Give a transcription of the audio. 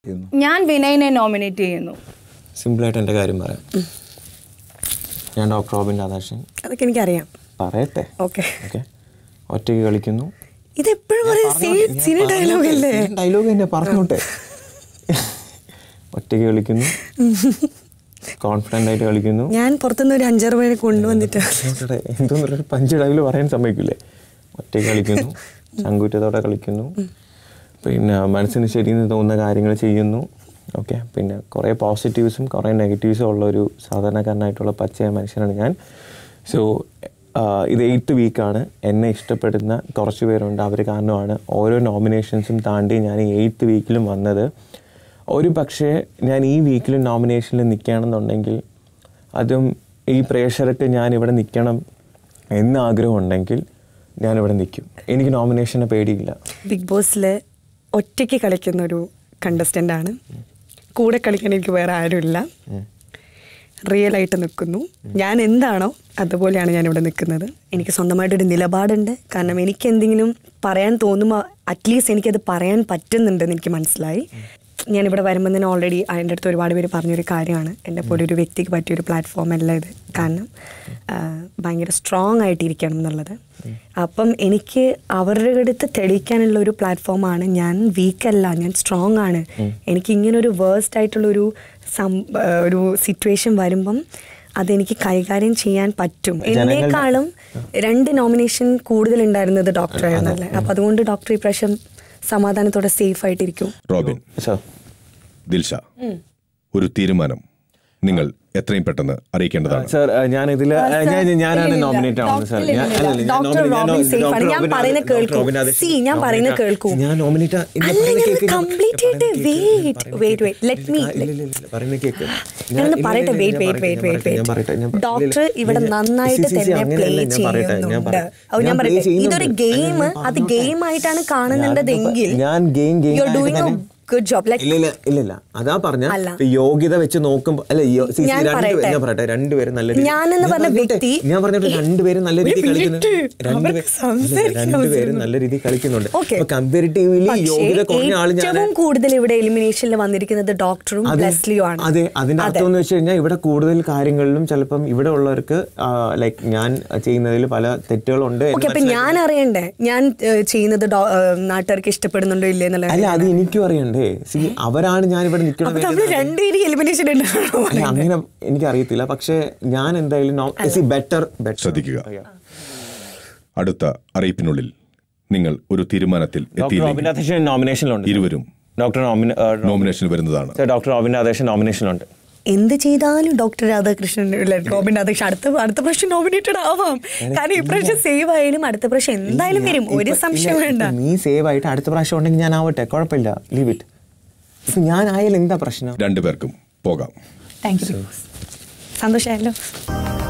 ചെയ്യുന്നു ഞാൻ വിനയനെ നോമിനേറ്റ് ചെയ്യുന്നു സിമ്പിളായിട്ട് എൻ്റെ കാര്യം പറയാം ഞാൻ ഡോക്ടർ റോബിൻ രാധാകൃഷ്ണൻ അതൊക്കെ എനിക്കറിയാം പറയട്ടെ ഓക്കെ ഓക്കെ ഒറ്റയ്ക്ക് കളിക്കുന്നു ഇത് എപ്പോഴും പറയും സിനി ഡയലോഗ് അല്ലേ ഡയലോഗ് തന്നെ പറഞ്ഞോട്ടെ ഒറ്റയ്ക്ക് കളിക്കുന്നു കോൺഫിഡൻ്റ് ആയിട്ട് കളിക്കുന്നു ഞാൻ പുറത്തുനിന്ന് ഒരു അഞ്ചാറ് പേരെ കൊണ്ടുവന്നിട്ട് നോക്കട്ടെ, എന്തോന്ന് ഒരു പഞ്ച് ഡയലോഗ് പറയാൻ സമ്മതിക്കില്ലേ ഒറ്റയ്ക്ക് കളിക്കുന്നു ചങ്കൂറ്റത്തോടെ കളിക്കുന്നു പിന്നെ മനസ്സിന് ശരിയെന്ന് തോന്നുന്ന കാര്യങ്ങൾ ചെയ്യുന്നു ഓക്കെ പിന്നെ കുറേ പോസിറ്റീവ്സും കുറേ നെഗറ്റീവ്സും ഉള്ള ഒരു സാധാരണക്കാരനായിട്ടുള്ള പച്ചയായ മനുഷ്യനാണ് ഞാൻ സോ ഇത് എയ്ത്ത് വീക്കാണ് എന്നെ ഇഷ്ടപ്പെടുന്ന കുറച്ച് പേരുണ്ട് അവർ കാരണമാണ് ഓരോ നോമിനേഷൻസും താണ്ടി ഞാൻ ഈ എയ്ത്ത് വീക്കിലും വന്നത് ഒരു പക്ഷേ ഞാൻ ഈ വീക്കിൽ നോമിനേഷനിൽ നിൽക്കുകയാണെന്നുണ്ടെങ്കിൽ അതും ഈ പ്രേക്ഷകർക്ക് ഞാൻ ഇവിടെ നിൽക്കണം എന്ന് ആഗ്രഹമുണ്ടെങ്കിൽ ഞാനിവിടെ നിൽക്കും എനിക്ക് നോമിനേഷനെ പേടിയില്ല ബിഗ് ബോസിൽ ഒറ്റയ്ക്ക് കളിക്കുന്ന ഒരു കണ്ടസ്റ്റൻ്റ് ആണ് കൂടെ കളിക്കാൻ എനിക്ക് വേറെ ആരുമില്ല റിയൽ ആയിട്ട് നിൽക്കുന്നു ഞാൻ എന്താണോ അതുപോലെയാണ് ഞാൻ ഇവിടെ നിൽക്കുന്നത് എനിക്ക് സ്വന്തമായിട്ടൊരു നിലപാടുണ്ട് കാരണം എനിക്ക് എന്തെങ്കിലും പറയാൻ തോന്നുമ്പോൾ അറ്റ്ലീസ്റ്റ് എനിക്കത് പറയാൻ പറ്റുന്നുണ്ടെന്ന് എനിക്ക് മനസ്സിലായി ഞാനിവിടെ വരുമ്പോൾ തന്നെ ഓൾറെഡി അതിൻ്റെ അടുത്ത് ഒരുപാട് പേര് പറഞ്ഞൊരു കാര്യമാണ് എൻ്റെ പോലെ ഒരു വ്യക്തിക്ക് പറ്റിയൊരു പ്ലാറ്റ്ഫോം അല്ല ഇത് കാരണം ആ, ഭയങ്കര സ്ട്രോങ് ആയിട്ടിരിക്കണം എന്നുള്ളത് അപ്പം എനിക്ക് അവരുടെ അടുത്ത് തെളിയിക്കാനുള്ള ഒരു പ്ലാറ്റ്ഫോമാണ് ഞാൻ വീക്കല്ല ഞാൻ സ്ട്രോങ് ആണ് എനിക്ക് ഇങ്ങനെ ഒരു വേഴ്സ്റ്റ് ആയിട്ടുള്ള ഒരു സം ആ, ഒരു സിറ്റുവേഷൻ വരുമ്പം അതെനിക്ക് കൈകാര്യം ചെയ്യാൻ പറ്റും എന്നേക്കാളും രണ്ട് നോമിനേഷൻ കൂടുതൽ ഉണ്ടായിരുന്നത് ഡോക്ടർ ആയിരുന്നല്ലേ അപ്പം അതുകൊണ്ട് ഡോക്ടർ ഈ പ്രാവശ്യം സമാധാനത്തോടെ സേഫ് ആയിട്ടിരിക്കും റോബിൻ സർ ദിൽഷ ഒരു തീരുമാനം നിങ്ങൾ എത്രയും പെട്ടെന്ന് അറിയിക്കേണ്ടതാണ് സർ ഞാൻ ഇതിൽ ഞാൻ ഞാനാണ് നോമിനേറ്റ് ആവുന്നത് സർ ഞാൻ അല്ലല്ല, ഞാൻ ഡോക്ടർ nominate- ഞാൻ റോബിൻ no- സേഫ് ആണ് ഡോക്ടർ ഞാൻ റോബിൻ പറയുന്നത് ഡോക്ടർ കേൾക്കൂ റോബിൻ അത് സി ഞാൻ പറയുന്നത് nominate- കേൾക്കൂ ഞാൻ നോമിനേറ്റ് അല്ല ഞാൻ കംപ്ലീറ്റ് ചെയ്തിട്ട് wait wait wait let me പറയുന്ന കേക്ക് ഞാനൊന്ന് പറയട്ടെ wait wait wait wait doctor ഇവിടെ നന്നായിട്ട് തന്നെ പ്ലേ ചെയ്യുന്നുണ്ട് അത് ഞാൻ പറയട്ടെ ഇതൊരു ഗെയിം അത് ഗെയിം ആയിട്ടാണ് കാണുന്നുണ്ടെങ്കിൽ ഞാൻ game game you are doing a good job like ഇല്ല ഇല്ല ഇല്ല ഇല്ല അതാ പറഞ്ഞ അല്ല. യോഗ്യത വെച്ച് നോക്കുമ്പോ അല്ല യോ- see, see, ഞാൻ രണ്ട് പറയട്ടെ. പേര്- ഞാൻ പറയട്ടെ രണ്ടുപേരും നല്ല രീതി- ഞാനെന്ന് ഞാൻ പറഞ്ഞ പറഞ്ഞോട്ടെ, വ്യക്തി- ഞാൻ പറഞ്ഞിട്ട് രണ്ടുപേരും നല്ല രീതിയിൽ ഒരു കളിക്കുന്നു minute. രണ്ടുപേരും അവർക്ക് സംസാരിക്കാൻ രണ്ടുപേരും അവസരം നല്ല രീതിയിൽ കളിക്കുന്നുണ്ട് Okay. കമ്പാരിറ്റീവ്ലി പക്ഷേ യോഗ്യത കുറഞ്ഞ ആള് ഞാൻ ഏറ്റവും കൂടുതൽ ഇവിടെ എലിമിനേഷനിൽ വന്നിരിക്കുന്നത് ഡോക്ടറും അതെ, ലെസ്ലിയും ആണ് അതെ അതിന്റെ അർത്ഥം എന്ന് വെച്ച് കഴിഞ്ഞാൽ ഇവിടെ കൂടുതൽ കാര്യങ്ങളിലും ചിലപ്പം ഇവിടെ ഉള്ളവർക്ക് ലൈക്ക് ഞാൻ ചെയ്യുന്നതിൽ പല തെറ്റുകളുണ്ട് എന്ന് ഓക്കെ അപ്പൊ ഞാൻ അറിയണ്ടേ ഞാൻ ഏഹ്, ചെയ്യുന്നത് ഡോ- ഏഹ്, നാട്ടുകാർക്ക് ഇഷ്ടപ്പെടുന്നുണ്ടോ ഇല്ലേ എന്നുള്ള അല്ല അത് എനിക്കും അറിയണ്ടേ സി അവരാണ് ഞാൻ ഇവിടെ നിൽക്കുന്നത് അപ്പൊ നമ്മള് രണ്ടുപേരും എലിമിനേഷൻ ഉണ്ടാണോ അല്ല അങ്ങനെ എനിക്കറിയത്തില്ല പക്ഷേ ഞാൻ എന്തായാലും ബെറ്റർ ബെറ്റർ ശ്രദ്ധിക്കുക അടുത്ത അറിയിപ്പിനുള്ളിൽ നിങ്ങൾ ഒരു തീരുമാനത്തിൽ ഡോക്ടർ എത്തിയില്ലെങ്കിൽ റോബിൻ അധ്യക്ഷൻ നോമിനേഷനിലുണ്ട് ഇരുവരും ഡോക്ടർ നോമിനേഷൻ വരുന്നതാണ് ഡോക്ടർ റോബിൻ അധ്യക്ഷൻ നോമിനേഷനിലുണ്ട് എന്ത് ചെയ്താലും ഡോക്ടർ രാധാകൃഷ്ണൻ ഇല്ല, ഗോവിന്ദ രാധാകൃഷ്ണൻ അടുത്ത അടുത്ത പ്രാവശ്യം നോമിനേറ്റഡ് ആവാം കാരണം ഈ പ്രാവശ്യം സേവ് ആയാലും അടുത്ത പ്രാവശ്യം എന്തായാലും വരും ഒരു ഇപ്പൊ- സംശയം ഇല്ല, വേണ്ട ഇപ്പൊ നീ സേവ് ആയിട്ട് അടുത്ത പ്രാവശ്യം ഉണ്ടെങ്കിൽ ഞാൻ ആവട്ടെ കുഴപ്പമില്ല ലീവ് ഇറ്റ് ഇപ്പൊ ഞാൻ ആയാലും എന്താ പ്രശ്നം രണ്ടുപേർക്കും പോകാം താങ്ക് യു സന്തോഷമായല്ലോ